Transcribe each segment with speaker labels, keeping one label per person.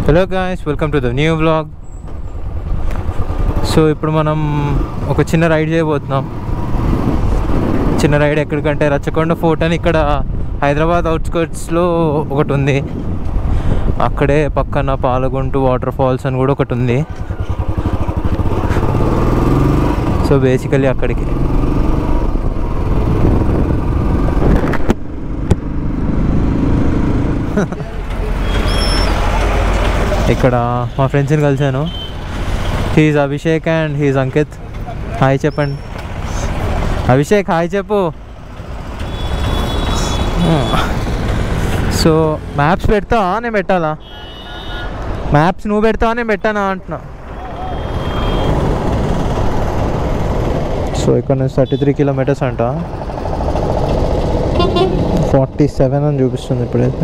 Speaker 1: Hello guys welcome to the new vlog so ఇప్పుడు మనం ఒక చిన్న రైడ్ చేయబోతున్నాం చిన్న రైడ్ ఎక్కడికంటే రచ్చకొండ ఫోర్ట్ అని ఇక్కడ హైదరాబాద్ అవుట్స్కర్ట్స్లో ఒకటి ఉంది అక్కడే పక్కన పాలగుంటు వాటర్ ఫాల్స్ అని కూడా ఒకటి ఉంది సో బేసికలీ అక్కడికి ఇక్కడ మా ఫ్రెండ్స్ని కలిశాను he's Abhishek and he's Ankit hi చెప్పండి అభిషేక్ హాయ్ చెప్పు సో మ్యాప్స్ పెడతావా నేను పెట్టాలా మ్యాప్స్ నువ్వు పెడతావా నేను పెట్టానా అంటున్నా సో ఇక్కడ నుంచి థర్టీ త్రీ కిలోమీటర్స్ అంట ఫార్టీ సెవెన్ అని చూపిస్తుంది ఇప్పుడైతే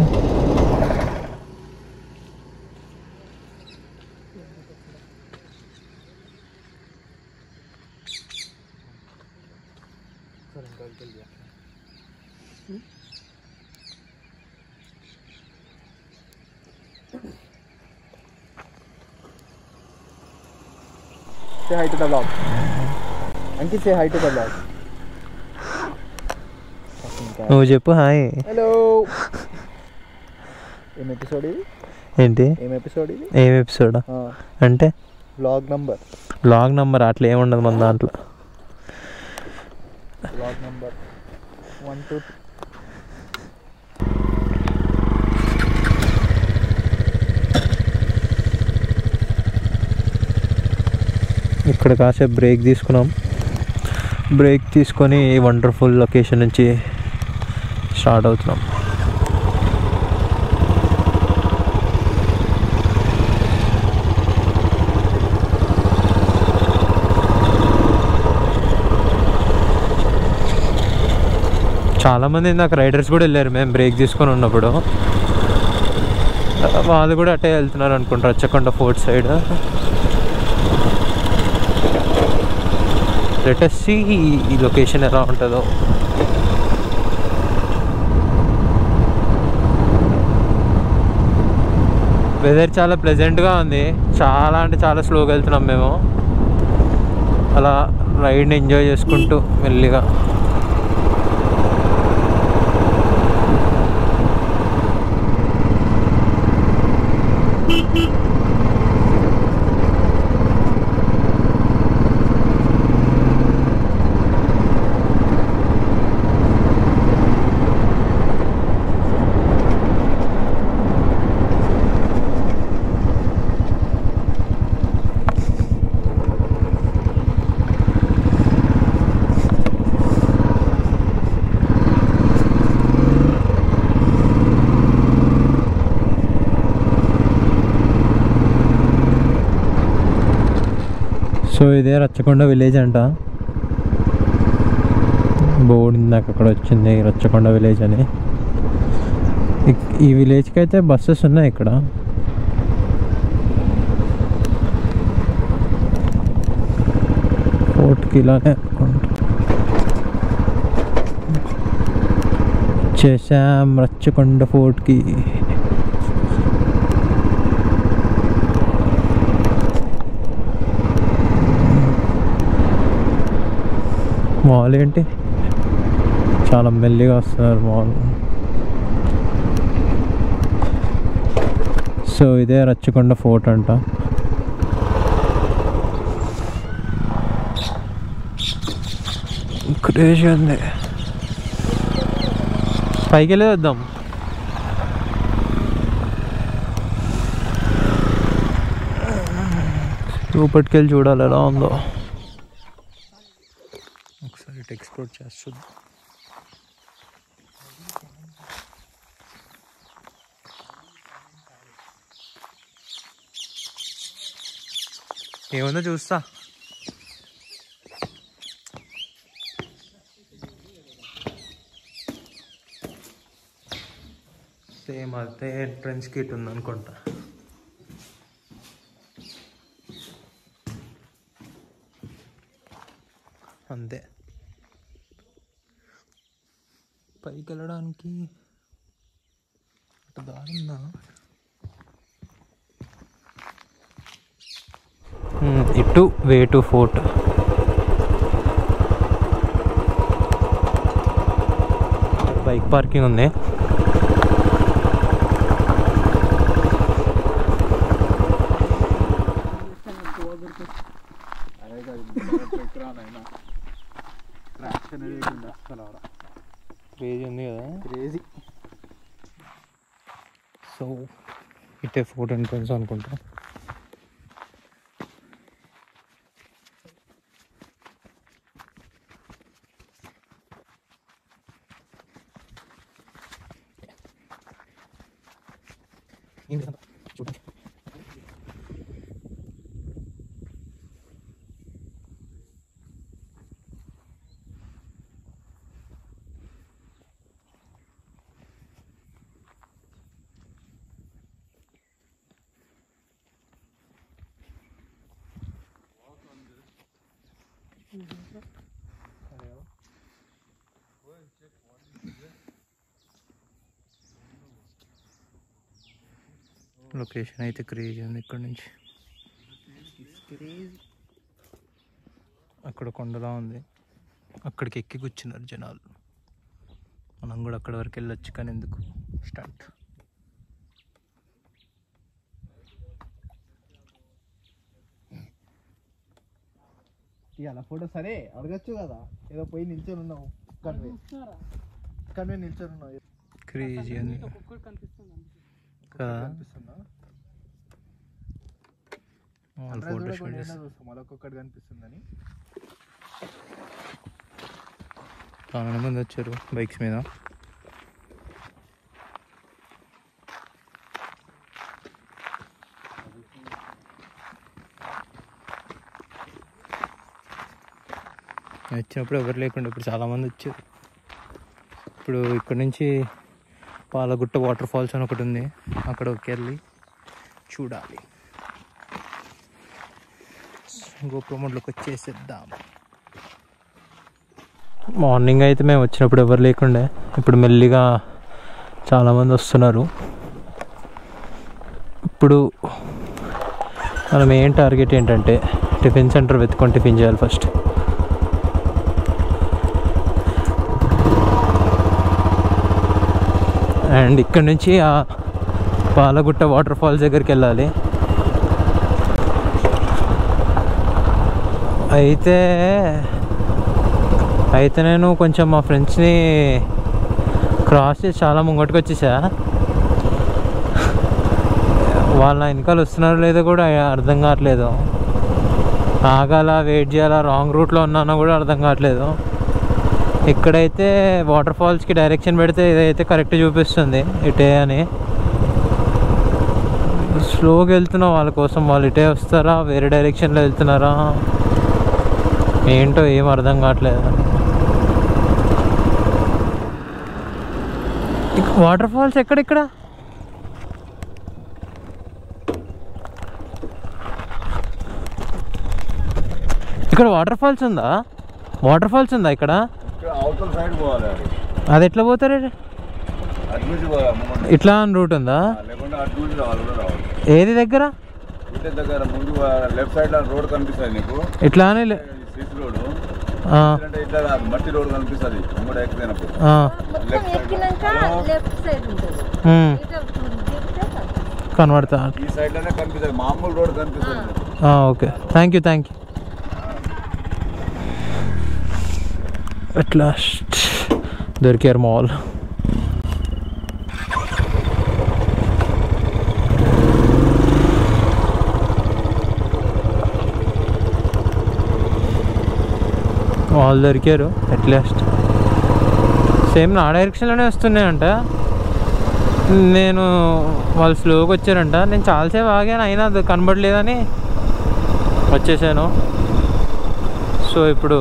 Speaker 2: Say hi to the vlog. Ankit, say hi to the vlog. Fucking cat.
Speaker 1: నువ్వు చెప్పు హాయ్
Speaker 2: హలో ఏం ఎపిసోడ్ ఇది
Speaker 1: ఏంటి
Speaker 2: ఏం ఎపిసోడ్ ఇది
Speaker 1: ఏం ఎపిసోడ్ అంటే
Speaker 2: వ్లాగ్ నంబర్
Speaker 1: బ్లాగ్ నెంబర్ అట్లా ఏముండదు మన దాంట్లో
Speaker 2: వ్లాగ్ నంబర్ వన్ టూ
Speaker 1: ఇక్కడ కాసేపు బ్రేక్ తీసుకున్నాం బ్రేక్ తీసుకొని వండర్ఫుల్ లొకేషన్ నుంచి స్టార్ట్ అవుతున్నాం చాలామంది ఇందాక రైడర్స్ కూడా వెళ్ళారు మేము బ్రేక్ తీసుకొని ఉన్నప్పుడు వాళ్ళు కూడా అటే వెళ్తున్నారు అనుకుంటారు రచ్చకొండ ఫోర్త్ సైడ్ లెటెస్ట్ సి ఈ లొకేషన్ ఎలా ఉంటుందో వెదర్ చాలా ప్లెజెంట్గా ఉంది చాలా అంటే చాలా స్లోగా వెళ్తున్నాం మేము అలా రైడ్ని ఎంజాయ్ చేసుకుంటూ మెల్లిగా సో ఇదే రచ్చకొండ విలేజ్ అంట బోర్డు ఇందాక అక్కడ వచ్చింది రచ్చకొండ విలేజ్ అని ఇక్- ఈ విలేజ్కి అయితే బస్సెస్ ఉన్నాయి ఇక్కడ ఫోర్ట్కి ఇలానే అనుకుంటా చేసాం రచ్చకొండ ఫోర్ట్కి మాల్ ఏంటి చాలా మెల్లిగా వస్తున్నారు మాల్ సో ఇదే రచ్చకొండ ఫోర్ట్ అంట క్రేజీ ఉంది పైకి వెళ్ళి వద్దాం లోపలికెళ్ళి చూడాలి ఎలా ఉందో ఒకసారి ఇటు ఎక్స్ప్లోర్ చేస్తుంది ఏముందో చూస్తా సేమ్ అదే ఎంట్రన్స్ కిట్ ఉంది అనుకుంటా అంతే పైకి వెళ్ళడానికి అటు దారి ఉందా ఇటు way to fort bike parking ఉంది
Speaker 2: అదే కాదు ఎక్కరానైనా ట్రాక్షన్ అనేది అసలు
Speaker 1: క్రేజ్ ఉంది కదా
Speaker 2: క్రేజీ
Speaker 1: సో ఇటే ఫోర్ట్ ఎంట్రన్స్ అనుకుంటా లొకేషన్ అయితే క్రేజ్ ఉంది ఇక్కడ నుంచి అక్కడ కొండలా ఉంది అక్కడికి ఎక్కి కూర్చున్నారు జనాలు మనం కూడా అక్కడ వరకు వెళ్ళొచ్చు కానీ ఎందుకు స్టార్ట్
Speaker 2: ఇవాళ ఫోటో సరే అడగచ్చు కదా ఏదో పోయి నిల్చొని ఉన్నావు కన్వే కన్వే నిల్చొని ఉన్నావు
Speaker 1: క్రేజీ ఉంది కదా
Speaker 2: కనిపిస్తుందా
Speaker 1: వాళ్ళు
Speaker 2: Sunrise
Speaker 1: ఫోటో
Speaker 2: కూడా
Speaker 1: షూట్
Speaker 2: కొన్ని
Speaker 1: చేస్తారు
Speaker 2: ఏమైనా చూస్తాం మరొకటి కనిపిస్తుందని
Speaker 1: చాలా మంది వచ్చారు బైక్స్ మీద నేను వచ్చినప్పుడు ఎవరు లేకుండా ఇప్పుడు చాలామంది వచ్చారు ఇప్పుడు ఇక్కడ నుంచి పాలగుట్ట వాటర్ ఫాల్స్ అని ఒకటి ఉంది అక్కడికి వెళ్ళి చూడాలి గోప్రమోడ్లోకి వచ్చేసేద్దాం మార్నింగ్ అయితే మేము వచ్చినప్పుడు ఎవరు లేకుండే ఇప్పుడు మెల్లిగా చాలామంది వస్తున్నారు ఇప్పుడు మనం ఏం టార్గెట్ ఏంటంటే టిఫిన్ సెంటర్ వెతుకొని టిఫిన్ చేయాలి ఫస్ట్ అండ్ ఇక్కడ నుంచి ఆ పాలగుట్ట వాటర్ ఫాల్స్ దగ్గరికి వెళ్ళాలి అయితే అయితే నేను కొంచెం మా ఫ్రెండ్స్ని క్రాస్ చేసి చాలా ముంగటికి వచ్చేసా వాళ్ళ వెనకాల వస్తున్నారో లేదో కూడా అర్థం కావట్లేదు ఆగాల వెయిట్ చేయాలా రాంగ్ రూట్లో ఉన్నానో కూడా అర్థం కావట్లేదు ఇక్కడైతే వాటర్ ఫాల్స్కి డైరెక్షన్ పెడితే ఇదైతే కరెక్ట్ చూపిస్తుంది ఇటే అని స్లోగా వెళ్తున్నాం వాళ్ళ కోసం వాళ్ళు ఇటే వస్తారా వేరే డైరెక్షన్లో వెళ్తున్నారా ఏంటో ఏం అర్థం కావట్లేదు వాటర్ ఫాల్స్ ఎక్కడెక్కడ ఇక్కడ వాటర్ ఫాల్స్ ఉందా వాటర్ ఫాల్స్ ఉందా ఇక్కడ
Speaker 3: ఇక్కడ అవతల సైడ్ పోవాలి అది
Speaker 1: అది ఎట్లా పోతారు
Speaker 3: అటు నుంచి పోవాలి ముందు
Speaker 1: ఇట్లా అని రూట్ ఉందా
Speaker 3: లేకుంటే అటు నుంచి రావాలి కూడా రావాలి
Speaker 1: ఏది దగ్గర
Speaker 3: ఇంటి దగ్గర ముందు లెఫ్ట్ సైడ్ లో రోడ్ కనిపిస్తుంది నీకు
Speaker 1: ఇట్లా అని లే-
Speaker 3: సిసి రోడ్
Speaker 1: ఆ,
Speaker 3: అంటే ఇట్లా రాదు, మట్టి రోడ్ కనిపిస్తుంది ముంగడ ఎక్కినప్పుడు
Speaker 1: ఆ,
Speaker 4: మొత్తం
Speaker 3: Left side.
Speaker 4: ఎక్కినాక లెఫ్ట్ సైడ్ ఉంటుంది
Speaker 1: ఉమ్,
Speaker 4: ఇటు తిరిగితే కనిపిస్తుంది.
Speaker 1: కనబడతా
Speaker 3: ఈ సైడ్ లోనే కనిపిస్తుంది మామూలు రోడ్ కనిపిస్తుంది
Speaker 1: ఆ, okay thank you thank you at last దొరికారు మాల్ మాల్ దొరికారు అట్ లాస్ట్ సేమ్ నా డైరెక్షన్లోనే వస్తున్నాయంట నేను వాళ్ళు స్లోగా వచ్చారంట నేను చాలాసేపు ఆగాను అయినా అది కనబడలేదని వచ్చేసాను సో ఇప్పుడు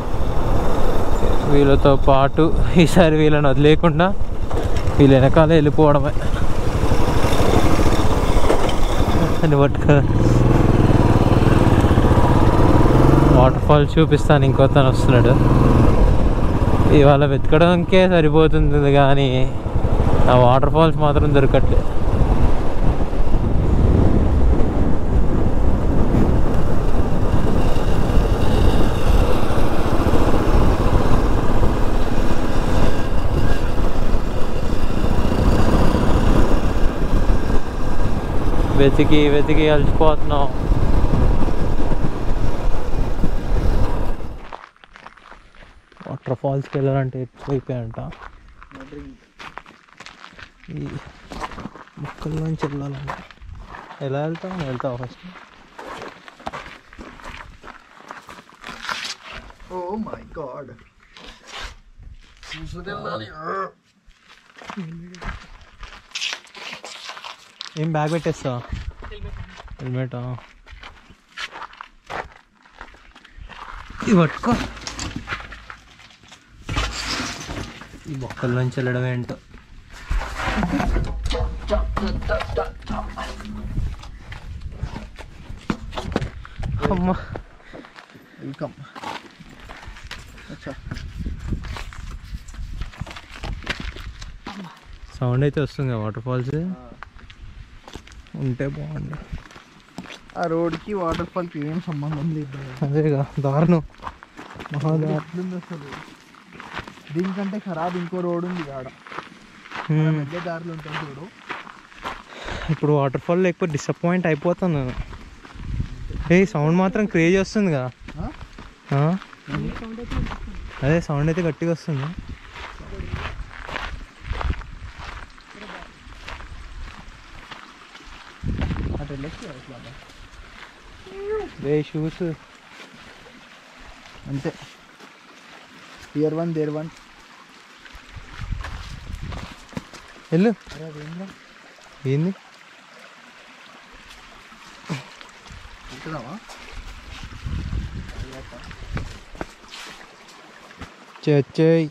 Speaker 1: వీళ్ళతో పాటు ఈసారి వీళ్ళని వదిలేకుండా వీళ్ళ వెనకాల వెళ్ళిపోవడమే అని పట్టుకో వాటర్ ఫాల్ చూపిస్తాను ఇంకో తను వస్తున్నాడు ఇవాళ వెతకడానికే సరిపోతుంది కానీ ఆ వాటర్ ఫాల్స్ మాత్రం దొరకట్లేదు వెతికి వెతికి అలసిపోతున్నాం వాటర్ ఫాల్స్కి వెళ్ళాలంటే ఎక్కువైపోయాయంట ఈ మొక్కల్లోంచి వెళ్ళాలంట ఎలా వెళ్తాం వెళ్తావు ఫస్ట్
Speaker 2: ఓ మై గాడ్
Speaker 1: ఏం బ్యాగ్ పెట్టేస్తా హెల్మెట్ ఇది పట్టుకో ఈ మొక్కల నుంచి వెళ్ళడం ఏంటో అమ్మా
Speaker 2: వెల్కమ్ అచ్చా
Speaker 1: సౌండ్ అయితే వస్తుంది వాటర్ ఫాల్స్ ఉంటే బాగుంది
Speaker 2: ఆ రోడ్కి వాటర్ ఫాల్కి ఏం సంబంధం లేదు
Speaker 1: అదేగా దారుణం మహాదారు
Speaker 2: ఎట్లుంది అసలు దీనికంటే ఖరాబ్ ఇంకో రోడ్ ఉంది ఆడ
Speaker 1: హ్మ్.
Speaker 2: మధ్య దారులు ఉంటాయి చూడు
Speaker 1: ఇప్పుడు వాటర్ ఫాల్ లేకపోతే డిసప్పాయింట్ అయిపోతాను నేను ఏ సౌండ్ మాత్రం క్రేజ్ వస్తుందిగా
Speaker 2: ఆ?
Speaker 1: ఆ? అదే సౌండ్ అయితే గట్టిగా వస్తుంది
Speaker 2: అటు వెళ్ళొచ్చు అట్లా
Speaker 1: రే షూస్
Speaker 2: అంతే ఇయర్ వన్ దేర్ వన్
Speaker 1: వెళ్ళు ఏంది
Speaker 2: ఎక్కుదామా
Speaker 1: చేయి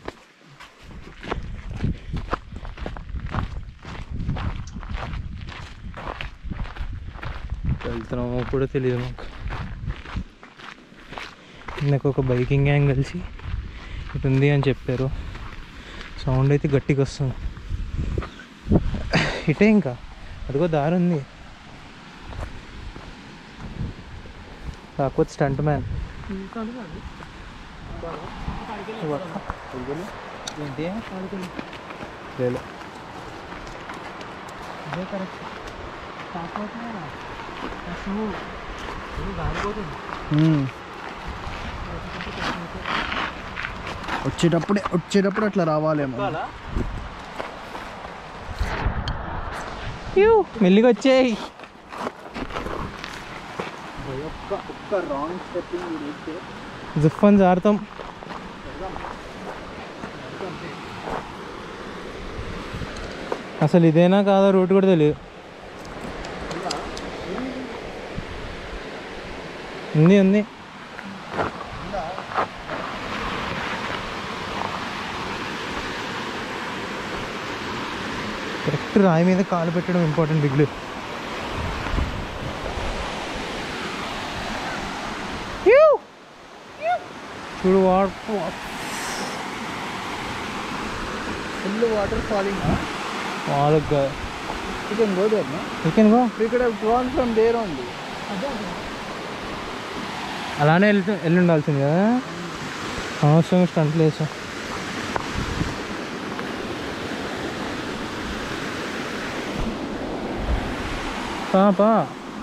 Speaker 1: వెళ్తున్నామో కూడా తెలియదు మాకు నాకు ఒక బైకింగ్ గ్యాంగ్ కలిసి ఇటు ఉంది అని చెప్పారు సౌండ్ అయితే గట్టిగా వస్తుంది ఇటే ఇంకా అదిగో దారి ఉంది కాకపోతే స్టంట్ మ్యాన్ ఏంటి లేదు అదే కరెక్ట్
Speaker 2: వచ్చేటప్పుడే వచ్చేటప్పుడు అట్లా రావాలేమో
Speaker 1: మెల్లిగా వచ్చేయి
Speaker 2: ఒక్క రాంగ్ స్టెప్పింగ్
Speaker 1: జిఫ్ అని జారుతాం అసలు ఇదేనా కాదా రూట్ కూడా తెలియదు ఉంది ఉంది కరెక్ట్ రాయి మీద కాలు పెట్టడం ఇంపార్టెంట్ బిగ్లు చూడు వాట్
Speaker 2: ఫుల్ వాటర్ ఫాలింగ్
Speaker 1: వాళ్ళకి
Speaker 2: you can go there no
Speaker 1: you can go
Speaker 2: ఇక్కడ గోన్ ఫ్రమ్ దేర్ ఉంది
Speaker 1: అలానే వెళ్ళి వెళ్ళి ఉండాల్సింది కదా అవసరం స్టంట్ వేసా పా పా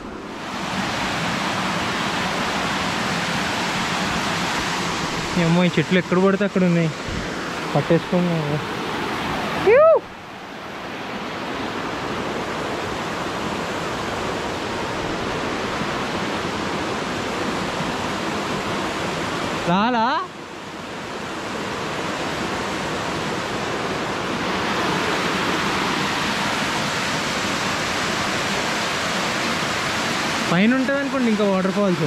Speaker 1: ఏమో ఈ చెట్లు ఎక్కడ పడితే అక్కడ ఉన్నాయి పట్టేసుకుని రాలా పైన ఉంటుంది అనుకోండి ఇంకా వాటర్ ఫాల్స్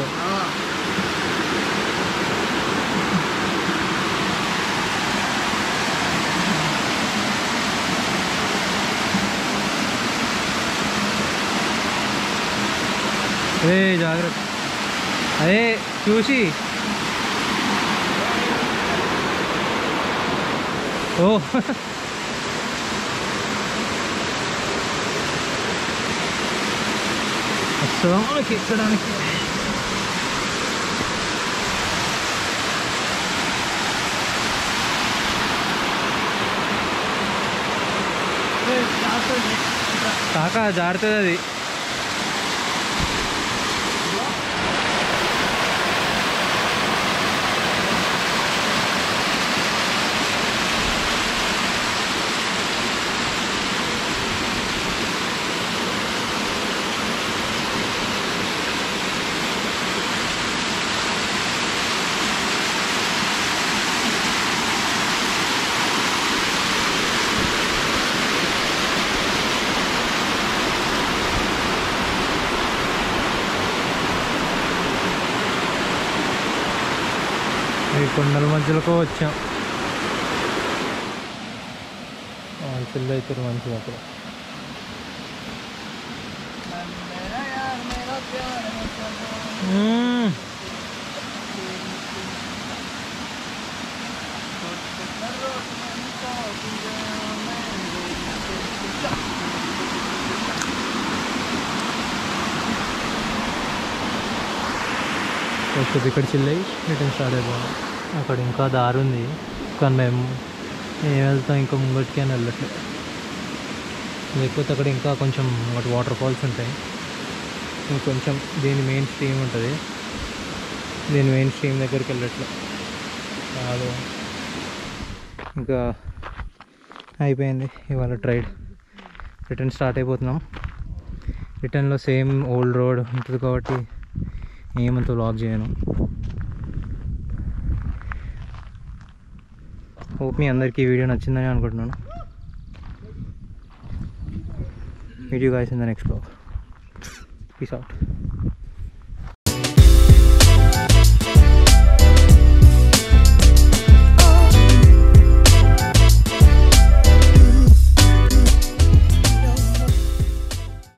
Speaker 1: ఏ జాగ్రత్త అదే చూసి ఓ వస్తానికి ఎక్కడానికి కాక జారుతుంది అది కొండల మధ్యలోకి వచ్చాం మనుషులు అవుతారు మంచిగా అక్కడ మ్మ్. ఓకే ఇక్కడ చిల్లయి రిటర్న్ స్టార్ట్ అయిపోయాం అక్కడ ఇంకా దారి ఉంది కానీ మేము ఏం వెళ్తాం ఇంకా ముంగటికి అని వెళ్ళట్లేదు లేకపోతే అక్కడ ఇంకా కొంచెం ఒకటి వాటర్ ఫాల్స్ ఉంటాయి ఇంకొంచెం దీని మెయిన్ స్ట్రీమ్ ఉంటుంది దీని మెయిన్ స్ట్రీమ్ దగ్గరికి వెళ్ళట్లే కాదు ఇంకా అయిపోయింది ఇవాళ ట్రైడ్ రిటర్న్ స్టార్ట్ అయిపోతున్నాం రిటర్న్లో సేమ్ ఓల్డ్ రోడ్ ఉంటుంది కాబట్టి ఏమంత లాక్ చేయను హోప్ మీ అందరికీ ఈ వీడియో నచ్చిందని అనుకుంటున్నాను video guys in the next blog peace out